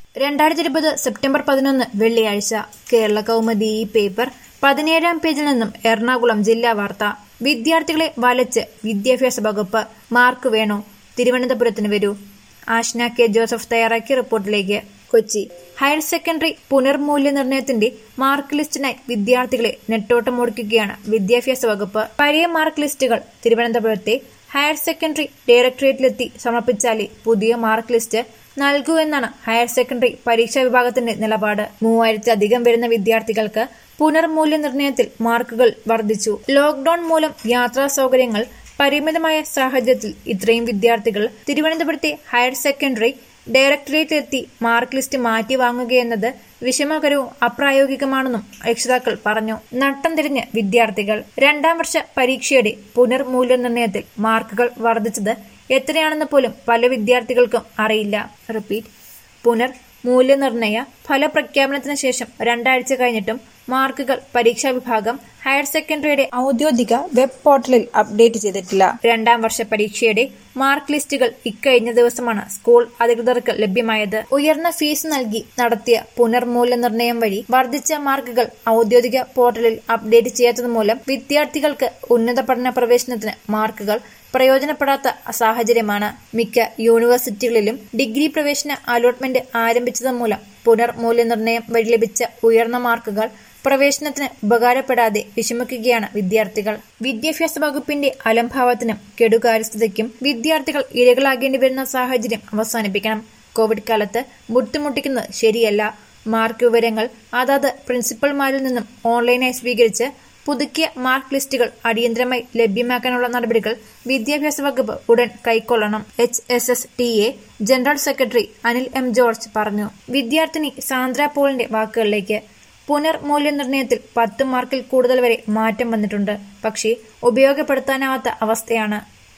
രണ്ടായിരത്തി ഇരുപത് സെപ്റ്റംബർ പതിനൊന്ന് വെള്ളിയാഴ്ച കേരള കൗമുദി ഈ പേപ്പർ പതിനേഴാം പേജിൽ നിന്നും എറണാകുളം ജില്ലാ വാർത്ത വിദ്യാർത്ഥികളെ വലച്ച് വിദ്യാഭ്യാസ വകുപ്പ് മാർക്ക് വേണോ തിരുവനന്തപുരത്തിന് വരൂ ആഷ്ന കെ ജോസഫ് തയ്യാറാക്കിയ റിപ്പോർട്ടിലേക്ക് കൊച്ചി ഹയർ സെക്കൻഡറി പുനർമൂല്യനിർണ്ണയത്തിന്റെ മാർക്ക് ലിസ്റ്റിനായി വിദ്യാർത്ഥികളെ നെട്ടോട്ടമോടിക്കുകയാണ് വിദ്യാഭ്യാസ വകുപ്പ് പഴയ മാർക്ക് ലിസ്റ്റുകൾ തിരുവനന്തപുരത്തെ ഹയർ സെക്കൻഡറി ഡയറക്ടറേറ്റിലെത്തി സമർപ്പിച്ചാലേ പുതിയ മാർക്ക് ലിസ്റ്റ് നൽകൂ എന്നാണ് ഹയർ സെക്കൻഡറി പരീക്ഷാ വിഭാഗത്തിന്റെ നിലപാട് മൂവായിരത്തി അധികം വരുന്ന വിദ്യാർത്ഥികൾക്ക് പുനർമൂല്യനിർണ്ണയത്തിൽ മാർക്കുകൾ വർദ്ധിച്ചു ലോക്ഡൌൺ മൂലം യാത്രാ സൗകര്യങ്ങൾ പരിമിതമായ സാഹചര്യത്തിൽ ഇത്രയും വിദ്യാർത്ഥികൾ തിരുവനന്തപുരത്തെ ഹയർ സെക്കൻഡറി ഡയറക്ടറേറ്റിലെത്തി മാർക്ക് ലിസ്റ്റ് മാറ്റി വാങ്ങുകയെന്നത് വിഷമകരവും അപ്രായോഗികമാണെന്നും രക്ഷിതാക്കൾ പറഞ്ഞു നട്ടം തിരിഞ്ഞ് വിദ്യാർത്ഥികൾ രണ്ടാം വർഷ പരീക്ഷയുടെ പുനർമൂല്യനിർണ്ണയത്തിൽ മാർക്കുകൾ വർദ്ധിച്ചത് എത്രയാണെന്ന് പോലും പല വിദ്യാർത്ഥികൾക്കും അറിയില്ല റിപ്പീറ്റ് പുനർ മൂല്യനിർണ്ണയ ഫലപ്രഖ്യാപനത്തിന് ശേഷം രണ്ടാഴ്ച കഴിഞ്ഞിട്ടും മാർക്കുകൾ പരീക്ഷാ വിഭാഗം ഹയർ സെക്കൻഡറിയുടെ ഔദ്യോഗിക വെബ് പോർട്ടലിൽ അപ്ഡേറ്റ് ചെയ്തിട്ടില്ല രണ്ടാം വർഷ പരീക്ഷയുടെ മാർക്ക് ലിസ്റ്റുകൾ ഇക്കഴിഞ്ഞ ദിവസമാണ് സ്കൂൾ അധികൃതർക്ക് ലഭ്യമായത് ഉയർന്ന ഫീസ് നൽകി നടത്തിയ പുനർമൂല്യനിർണ്ണയം വഴി വർദ്ധിച്ച മാർക്കുകൾ ഔദ്യോഗിക പോർട്ടലിൽ അപ്ഡേറ്റ് ചെയ്യാത്തത് മൂലം വിദ്യാർത്ഥികൾക്ക് ഉന്നത പഠന പ്രവേശനത്തിന് മാർക്കുകൾ പ്രയോജനപ്പെടാത്ത സാഹചര്യമാണ് മിക്ക യൂണിവേഴ്സിറ്റികളിലും ഡിഗ്രി പ്രവേശന അലോട്ട്മെന്റ് ആരംഭിച്ചത് മൂലം പുനർമൂല്യനിർണ്ണയം വഴി ലഭിച്ച ഉയർന്ന മാർക്കുകൾ പ്രവേശനത്തിന് ഉപകാരപ്പെടാതെ വിഷമിക്കുകയാണ് വിദ്യാർത്ഥികൾ വിദ്യാഭ്യാസ വകുപ്പിന്റെ അലംഭാവത്തിനും കെടുകാര്യസ്ഥതയ്ക്കും വിദ്യാർത്ഥികൾ ഇരകളാകേണ്ടി വരുന്ന സാഹചര്യം അവസാനിപ്പിക്കണം കോവിഡ് കാലത്ത് മുട്ടുമുട്ടിക്കുന്നത് ശരിയല്ല മാർക്ക് വിവരങ്ങൾ അതാത് പ്രിൻസിപ്പൽമാരിൽ നിന്നും ഓൺലൈനായി സ്വീകരിച്ച് പുതുക്കിയ മാർക്ക് ലിസ്റ്റുകൾ അടിയന്തരമായി ലഭ്യമാക്കാനുള്ള നടപടികൾ വിദ്യാഭ്യാസ വകുപ്പ് ഉടൻ കൈക്കൊള്ളണം H S S T A general secretary Anil M George പറഞ്ഞു വിദ്യാർത്ഥിനി സാന്ദ്ര പോളിന്റെ വാക്കുകളിലേക്ക് പുനർമൂല്യനിർണ്ണയത്തിൽ പത്ത് മാർക്കിൽ കൂടുതൽ വരെ മാറ്റം വന്നിട്ടുണ്ട് പക്ഷേ ഉപയോഗപ്പെടുത്താനാവാത്ത അവസ്ഥയാണ്